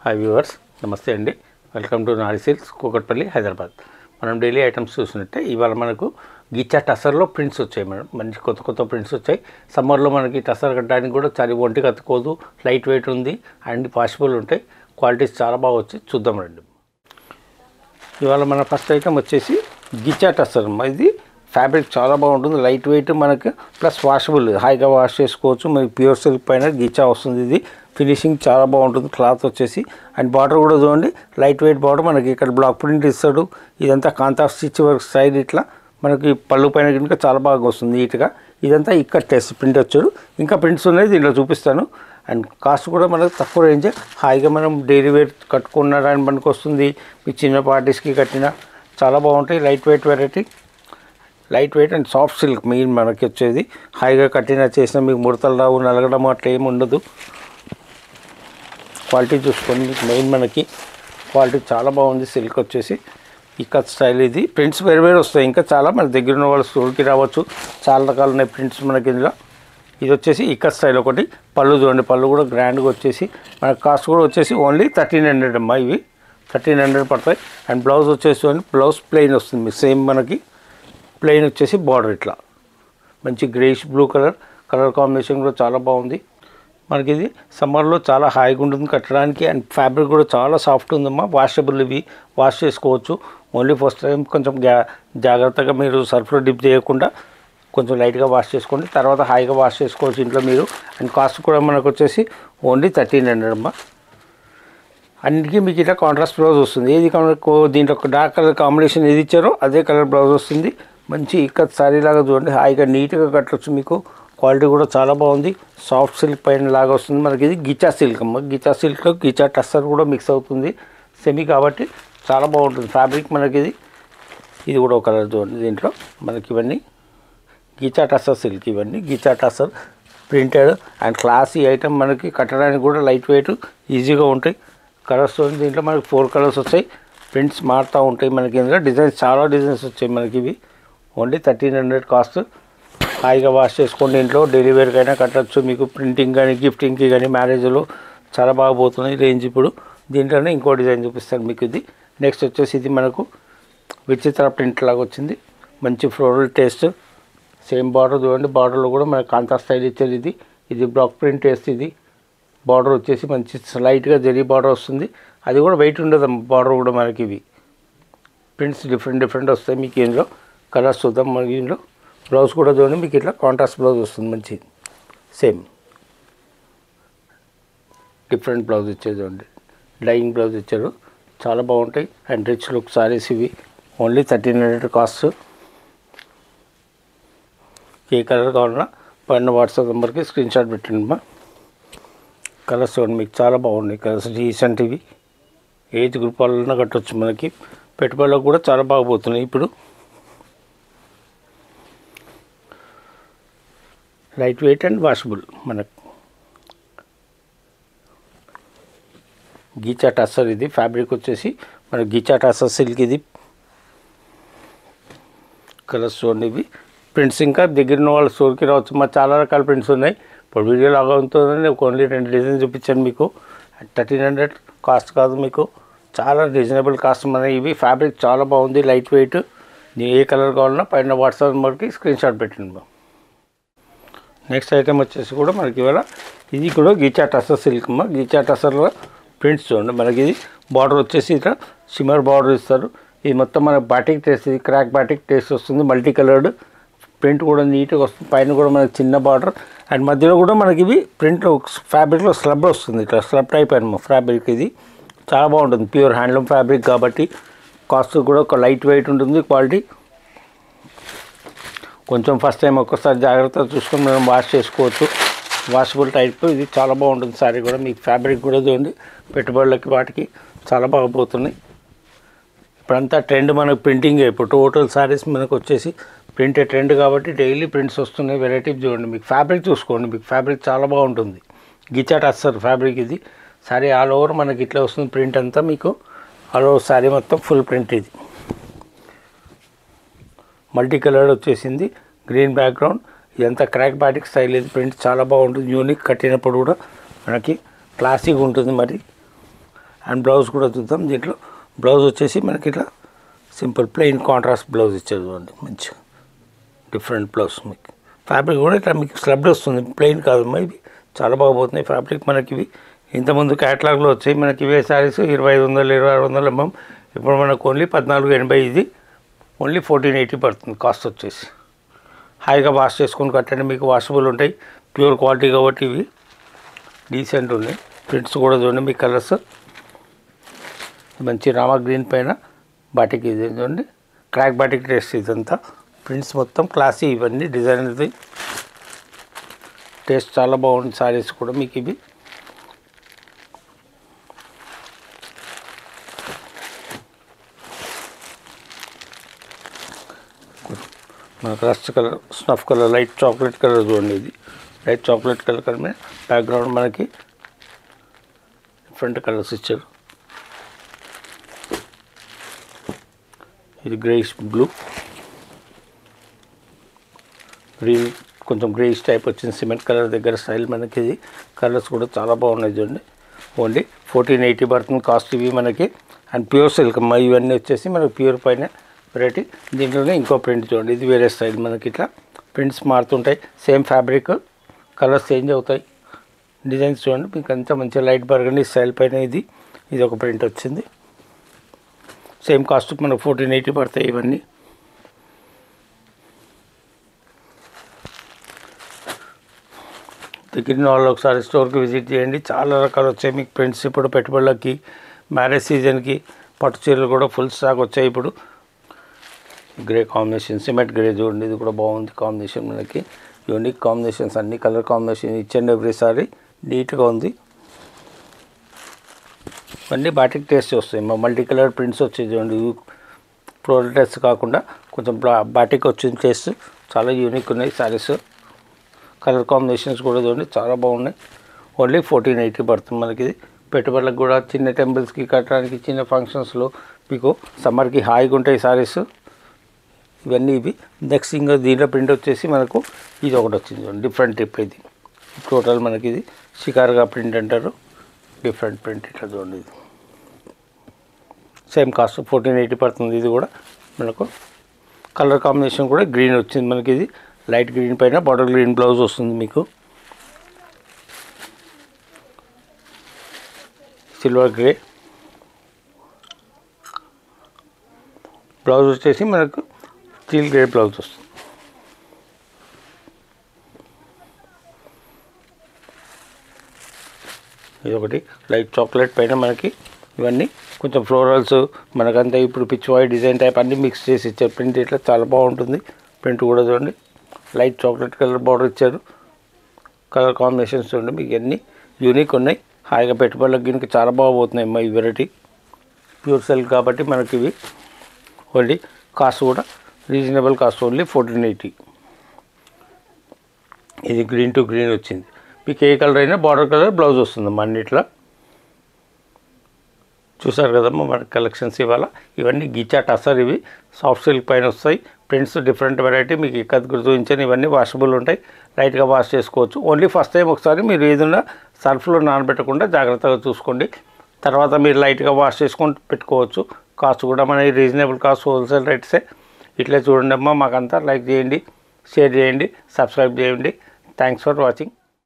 hi viewers నమస్తే అండి welcome to Nari silks Kukatpally Hyderabad మనం డైలీ ఐటమ్స్ చూసినట్టే ఇవాళ మనకు గిచ్చా టసర్లో ప్రింట్స్ వచ్చాయి మేడం మంచి కొత్త కొత్త ప్రింట్స్ వచ్చాయి సమ్మర్లో మనకి టసర్ కట్టడానికి కూడా చాలా ఒంటి కత్తుకోదు లైట్ వెయిట్ ఉంది అండ్ పాసిబుల్ ఉంటాయి క్వాలిటీస్ చాలా బాగా వచ్చాయి చూద్దాం రండి ఇవాళ మన ఫస్ట్ ఐటమ్ వచ్చేసి గిచ్చా టసర్ ఇది ఫ్యాబ్రిక్ చాలా బాగుంటుంది లైట్ వెయిట్ మనకి ప్లస్ వాషబుల్ హాయిగా వాష్ చేసుకోవచ్చు మనకి ప్యూర్ సిల్క్ పైన గిచ్చా వస్తుంది ఇది ఫినిషింగ్ చాలా బాగుంటుంది క్లాత్ వచ్చేసి అండ్ బార్డర్ కూడా చూడండి లైట్ వెయిట్ బార్డర్ మనకి ఇక్కడ బ్లాక్ ప్రింట్ ఇస్తాడు ఇదంతా కాంతా స్టిచ్ వర్క్ సైడ్ ఇట్లా మనకి పళ్ళు పైన కనుక చాలా బాగా వస్తుంది నీట్గా ఇదంతా ఇక్కడ టెస్ట్ ప్రింట్ వచ్చాడు ఇంకా ప్రింట్స్ ఉన్నాయి దీంట్లో చూపిస్తాను అండ్ కాస్ట్ కూడా మనకు తక్కువ రేంజ్ హాయిగా మనం డైలీ వేర్ కట్టుకున్నారని మనకు వస్తుంది మీ చిన్న పార్టీస్కి కట్టిన చాలా బాగుంటాయి light weight variety light weight and soft silk main మనకి వచ్చేది హాయిగా కట్టిన చేసిన మీకు ముడతలు రావు నలగడం అట్లా ఏమి ఉండదు క్వాలిటీ చూసుకోండి మెయిన్ మనకి క్వాలిటీ చాలా బాగుంది సిల్క్ వచ్చేసి ఇక్కత్ స్టైల్ ఇది ప్రింట్స్ వేరు వేరు వస్తాయి ఇంకా చాలా మన దగ్గర ఉన్న వాళ్ళ స్టోర్కి రావచ్చు చాలా రకాలు ఉన్నాయి ప్రింట్స్ మనకి ఇందులో ఇది వచ్చేసి ఇక్కత్ స్టైల్ ఒకటి పళ్ళు చూడండి పళ్ళు కూడా గ్రాండ్గా వచ్చేసి మనకు కాస్ట్ కూడా వచ్చేసి ఓన్లీ థర్టీన్ హండ్రెడ్ అమ్మా ఇవి థర్టీన్ హండ్రెడ్ పడతాయి అండ్ బ్లౌజ్ వచ్చేసి చూడండి బ్లౌజ్ ప్లెయిన్ వస్తుంది సేమ్ మనకి ప్లెయిన్ వచ్చేసి బార్డర్ ఇట్లా మంచి greyish blue colour colour combination కూడా చాలా బాగుంది మనకి ఇది సమ్మర్లో చాలా హాయిగా ఉంటుంది కట్టడానికి అండ్ ఫ్యాబ్రిక్ కూడా చాలా సాఫ్ట్ ఉందమ్మా వాషబుల్ ఇవి వాష్ చేసుకోవచ్చు ఓన్లీ ఫస్ట్ టైం కొంచెం జా జాగ్రత్తగా మీరు సర్ఫ్లో డిప్ చేయకుండా కొంచెం లైట్గా వాష్ చేసుకోండి తర్వాత హాయిగా వాష్ చేసుకోవచ్చు ఇంట్లో మీరు అండ్ కాస్ట్ కూడా మనకు వచ్చేసి ఓన్లీ థర్టీన్ హండ్రెడ్ అమ్మా అన్నిటికీ మీకు ఇట్లా కాంట్రాస్ట్ బ్లౌజ్ వస్తుంది ఏది మనకు దీంట్లో ఒక డార్క్ కలర్ కాంబినేషన్ ఏది ఇచ్చారో అదే కలర్ బ్లౌజ్ వస్తుంది మంచి ఇక్కత్ సారీ లాగా చూడండి హాయిగా నీట్గా కట్టవచ్చు మీకు క్వాలిటీ కూడా చాలా బాగుంది సాఫ్ట్ సిల్క్ పైన లాగా వస్తుంది మనకి ఇది గిచా సిల్క్ అమ్మ గిచా సిల్క్ గిచా టస్సర్ కూడా మిక్స్ అవుతుంది సెమీ కాబట్టి చాలా బాగుంటుంది ఫ్యాబ్రిక్ మనకి ఇది ఇది కూడా ఒక కలర్ చూడండి దీంట్లో మనకి ఇవన్నీ గీచా టసర్ సిల్క్ ఇవన్నీ ghicha tussar printed and classy item మనకి కట్టడానికి కూడా లైట్ వెయిట్ ఈజీగా ఉంటాయి కలర్స్ చూడండి దీంట్లో మనకి ఫోర్ కలర్స్ వచ్చాయి ప్రింట్స్ మారుతూ ఉంటాయి మనకి ఇందులో డిజైన్స్ చాలా డిజైన్స్ వచ్చాయి మనకి ఇవి ఓన్లీ థర్టీన్ హండ్రెడ్ కాస్ట్ హాయిగా వాష్ చేసుకోండి ఇంట్లో డెలివరీకి అయినా కట్టచ్చు మీకు ప్రింటింగ్ కానీ గిఫ్టింగ్కి కానీ మ్యారేజ్లో చాలా బాగా పోతున్నాయి రేంజ్ ఇప్పుడు దీంట్లోనే ఇంకో డిజైన్ చూపిస్తాను మీకు ఇది నెక్స్ట్ వచ్చేసి ఇది మనకు విచిత్ర ప్రింట్ లాగా వచ్చింది మంచి ఫ్లోరల్ టేస్ట్ సేమ్ బార్డర్ చూడండి బార్డర్లో కూడా మనకి కాంతా స్టైల్ ఇచ్చేది ఇది ఇది బ్లాక్ ప్రింట్ వేస్తే ఇది బార్డర్ వచ్చేసి మంచి లైట్గా జరీ బార్డర్ వస్తుంది అది కూడా వెయిట్ ఉండదు బార్డర్ కూడా మనకి ఇవి ప్రింట్స్ డిఫరెంట్ డిఫరెంట్ వస్తాయి మీకు ఇందులో కలర్స్ చూద్దాం మనకి ఇందులో బ్లౌజ్ కూడా చూడండి మీకు ఇట్లా కాంట్రాస్ట్ బ్లౌజ్ వస్తుంది మంచి సేమ్ డిఫరెంట్ బ్లౌజ్ ఇచ్చేది చూడండి డైయింగ్ బ్లౌజ్ ఇచ్చారు చాలా బాగుంటాయి అండ్ రిచ్ లుక్ సారీస్ ఇవి ఓన్లీ థర్టీన్ హండ్రెడ్ కాస్ట్ ఏ కలర్ కావాలన్నా పైన వాట్సాప్ నెంబర్కి స్క్రీన్ షాట్ పెట్టండి అమ్మా కలర్స్ చూడండి మీకు చాలా బాగున్నాయి కలర్స్ రీసెంట్ ఇవి ఏజ్ గ్రూప్ వాళ్ళన్నా కట్టొచ్చు మనకి పెట్టుబడులకు కూడా చాలా బాగా పోతున్నాయి ఇప్పుడు లైట్ వెయిట్ అండ్ వాషబుల్ మనకు గీచా టస్సర్ ఇది ఫ్యాబ్రిక్ వచ్చేసి మన గీచా టస్సర్ సిల్క్ ఇది కలర్స్ చూడండి ఇవి ప్రింట్స్ ఇంకా దగ్గర ఉన్న వాళ్ళ స్టోర్కి రావచ్చు మా చాలా రకాల ప్రింట్స్ ఉన్నాయి ఇప్పుడు వీడియో లాగా ఉంటుందని ఒక ఓన్లీ రెండు డిజైన్ చూపించాను మీకు థర్టీన్ హండ్రెడ్ కాస్ట్ కాదు మీకు చాలా రీజనబుల్ కాస్ట్ మన ఇవి ఫ్యాబ్రిక్ చాలా బాగుంది లైట్ వెయిట్ ఏ కలర్ కావాలన్నా పైన వాట్సాప్ నెంబర్కి స్క్రీన్ షాట్ పెట్టండి మా నెక్స్ట్ ఐటమ్ వచ్చేసి కూడా మనకి ఇవాళ ఇది కూడా గీచా టసర్ సిల్క్ అమ్మ గీచా టసర్లో ప్రింట్స్ చూడండి మనకి ఇది బార్డర్ వచ్చేసి ఇట్లా సిమర్ బార్డర్ ఇస్తారు ఇది మొత్తం మన బాటిక్ టేస్ట్ ఇది క్రాక్ బాటిక్ టేస్ట్ వస్తుంది మల్టీ కలర్డ్ ప్రింట్ కూడా నీట్గా వస్తుంది పైన కూడా మనకి చిన్న బార్డర్ అండ్ మధ్యలో కూడా మనకి ఇవి ప్రింట్లో ఫ్యాబ్రిక్లో స్లబ్ వస్తుంది ఇట్లా స్లబ్ టైప్ అనమాట ఫ్యాబ్రిక్ ఇది చాలా బాగుంటుంది ప్యూర్ హ్యాండ్లూమ్ ఫ్యాబ్రిక్ కాబట్టి కాస్ట్ కూడా ఒక లైట్ వెయిట్ ఉంటుంది క్వాలిటీ కొంచెం ఫస్ట్ టైం ఒక్కసారి జాగ్రత్తగా చూసుకొని మనం వాష్ చేసుకోవచ్చు వాషబుల్ టైప్ ఇది చాలా బాగుంటుంది సారీ కూడా మీకు ఫ్యాబ్రిక్ కూడా చూడండి పెట్టుబడులకి వాటికి చాలా బాగా పోతున్నాయి ఇప్పుడంతా ట్రెండ్ మనకు ప్రింటింగ్ ఇప్పుడు టోటల్ సారీస్ మనకు వచ్చేసి ప్రింట్ ట్రెండ్ కాబట్టి డైలీ ప్రింట్స్ వస్తున్నాయి వెరైటీ చూడండి మీకు ఫ్యాబ్రిక్ చూసుకోండి మీకు ఫ్యాబ్రిక్ చాలా బాగుంటుంది గిచాట్ వస్తారు ఫ్యాబ్రిక్ ఇది సారీ ఆల్ ఓవర్ మనకి ఇట్లా వస్తుంది ప్రింట్ అంతా మీకు ఆల్ ఓవర్ సారీ మొత్తం ఫుల్ ప్రింట్ ఇది మల్టీ కలర్ వచ్చేసింది గ్రీన్ బ్యాక్గ్రౌండ్ ఇదంతా క్రాక్ బాటిక్ స్టైల్ ఇది ప్రింట్ చాలా బాగుంటుంది యూనిక్ కట్టినప్పుడు కూడా మనకి క్లాసిక్ ఉంటుంది మరి అండ్ బ్లౌజ్ కూడా చూద్దాం దీంట్లో బ్లౌజ్ వచ్చేసి మనకి ఇట్లా సింపుల్ ప్లెయిన్ కాంట్రాస్ట్ బ్లౌజ్ ఇచ్చారు చూడండి మంచిగా డిఫరెంట్ బ్లౌజ్ మీకు ఫ్యాబ్రిక్ కూడా ఇట్లా మీకు స్లబ్డ్ వస్తుంది ప్లెయిన్ కాదు ఇది చాలా బాగుపోతున్నాయి ఫ్యాబ్రిక్ మనకి ఇవి ఇంతకుముందు క్యాటలాగ్లో వచ్చాయి మనకి ఇవే శారీస్ ఇరవై ఐదు వందలు ఇరవై ఆరు వందలు అమ్మాం ఇప్పుడు మనకు ఓన్లీ పద్నాలుగు ఎనభై ఇది ఓన్లీ ఫోర్టీన్ ఎయిటీ పడుతుంది కాస్ట్ వచ్చేసి హాయిగా వాష్ చేసుకొని కట్టండి మీకు వాషబుల్ ఉంటాయి ప్యూర్ క్వాలిటీ కాబట్టి ఇవి డీసెంట్ ఉన్నాయి ప్రింట్స్ కూడా చూడండి మీ కలర్స్ మంచి రామా గ్రీన్ పైన బాటిక్ ఇది చూడండి క్రాక్ బాటిక్ టేస్ట్ ఇదంతా ప్రింట్స్ మొత్తం క్లాసీ ఇవన్నీ డిజైన్ ఇది టేస్ట్ చాలా బాగుంది సారీస్ కూడా మీకు ఇవి మనకు rust colour snuff colour light chocolate colour చూడండి ఇది లైట్ చాక్లెట్ కలర్ కలర్ మీద బ్యాక్గ్రౌండ్ మనకి డిఫరెంట్ కలర్స్ ఇచ్చారు ఇది గ్రేష్ బ్లూ గ్రీన్ కొంచెం గ్రేష్ టైప్ వచ్చింది సిమెంట్ కలర్ దగ్గర స్టైల్ మనకి ఇది కలర్స్ కూడా చాలా బాగున్నాయి చూడండి ఓన్లీ ఫోర్టీన్ ఎయిటీ పడుతుంది కాస్ట్ ఇవి మనకి అండ్ ప్యూర్ సిల్క్ అమ్మ ఇవన్నీ వచ్చేసి మనకి ప్యూర్ పైన వెరైటీ దీంట్లోనే ఇంకో ప్రింట్ చూడండి ఇది వేరే స్టైల్ మనకి ఇట్లా ప్రింట్స్ మారుతుంటాయి సేమ్ ఫ్యాబ్రిక్ కలర్స్ చేంజ్ అవుతాయి డిజైన్స్ చూడండి మీకు అంతా మంచిగా లైట్ బర్గండి స్టైల్ పైన ఇది ఇది ఒక ప్రింట్ వచ్చింది సేమ్ కాస్ట్ మనకు ఫోర్టీన్ ఎయిటీ పడతాయి ఇవన్నీ దగ్గర వాళ్ళు ఒకసారి స్టోర్కి విజిట్ చేయండి చాలా రకాలు వచ్చాయి మీకు ప్రింట్స్ ఇప్పుడు పెట్టుబడులకి మ్యారేజ్ సీజన్కి పట్టు చీరలు కూడా ఫుల్ స్టాక్ వచ్చాయి ఇప్పుడు గ్రే కాంబినేషన్ సిమెంట్ గ్రే చూడండి ఇది కూడా బాగుంది కాంబినేషన్ మనకి యూనిక్ కాంబినేషన్స్ అన్ని colour combination each and every sari నీట్గా ఉంది అన్నీ బాటిక్ టేస్ట్ వస్తాయి మా మల్టీ కలర్ ప్రింట్స్ వచ్చాయి చూడండి ఫ్లోరల్ టెస్ట్ కాకుండా కొంచెం బ్లా- బాటిక్ వచ్చిన టేస్ట్ చాలా యూనిక్ ఉన్నాయి సారీస్ కలర్ కాంబినేషన్స్ కూడా చూడండి చాలా బాగున్నాయి ఓన్లీ ఫోర్టీన్ ఎయిటీ పడుతుంది మనకి ఇది పెట్టుబడులకు కూడా చిన్న టెంపుల్స్కి కట్టడానికి చిన్న ఫంక్షన్స్లో మీకు సమ్మర్కి హాయిగా ఉంటాయి సారీస్ ఇవన్నీ ఇవి నెక్స్ట్ ఇంకా దీంట్లో ప్రింట్ వచ్చేసి మనకు ఇది ఒకటి వచ్చింది చూడండి డిఫరెంట్ టిప్ ఇది టోటల్ మనకి ఇది షికారుగా ప్రింట్ అంటారు డిఫరెంట్ ప్రింట్ ఇట్లా చూడండి ఇది సేమ్ కాస్ట్ ఫోర్టీన్ ఎయిటీ పడుతుంది ఇది కూడా మనకు కలర్ కాంబినేషన్ కూడా గ్రీన్ వచ్చింది మనకి ఇది లైట్ గ్రీన్ పైన బార్డర్ గ్రీన్ బ్లౌజ్ వస్తుంది మీకు సిల్వర్ గ్రే బ్లౌజ్ వచ్చేసి మనకు స్టీల్ గ్రే బ్లౌజ్ వస్తుంది ఇది ఒకటి లైట్ చాక్లెట్ పైన మనకి ఇవన్నీ కొంచెం ఫ్లోరల్స్ మనకంతా ఇప్పుడు పిచ్ వైట్ డిజైన్ టైప్ అన్నీ మిక్స్ చేసి ఇచ్చారు ప్రింట్ ఇట్లా చాలా బాగుంటుంది ప్రింట్ కూడా చూడండి లైట్ చాక్లెట్ కలర్ బార్డర్ ఇచ్చారు కలర్ కాంబినేషన్స్ చూడండి మీకు అన్నీ యూనిక్ ఉన్నాయి హాయిగా పెట్టుబడులకు దీనికి చాలా బాగుపోతున్నాయి అమ్మా ఈ వెరైటీ ప్యూర్ సెల్ కాబట్టి మనకి ఇవి ఓన్లీ కాస్ట్ కూడా reasonable cost only fourteen eighty ఇది గ్రీన్ టు గ్రీన్ వచ్చింది మీకు ఏ కలర్ అయినా బార్డర్ కలర్ బ్లౌజ్ వస్తుందమ్మా అన్నిట్లో చూసారు కదమ్మా మన కలెక్షన్స్ ఇవాళ ఇవన్నీ గిచ్చా టసర్ ఇవి సాఫ్ట్ సిల్క్ పైన వస్తాయి ప్రింట్స్ డిఫరెంట్ వెరైటీ మీకు ఇక్కడ గుర్తుంచాను ఇవన్నీ వాషబుల్ ఉంటాయి లైట్గా వాష్ చేసుకోవచ్చు ఓన్లీ ఫస్ట్ టైం ఒకసారి మీరు ఏదైనా సర్ఫ్లో నానబెట్టకుండా జాగ్రత్తగా చూసుకోండి తర్వాత మీరు లైట్గా వాష్ చేసుకొని పెట్టుకోవచ్చు కాస్ట్ కూడా మన రీజనబుల్ కాస్ట్ హోల్సేల్ రేట్సే ఇట్లే చూడండి అమ్మా మాకంతా లైక్ చేయండి షేర్ చేయండి సబ్స్క్రైబ్ చేయండి థ్యాంక్స్ ఫర్ వాచింగ్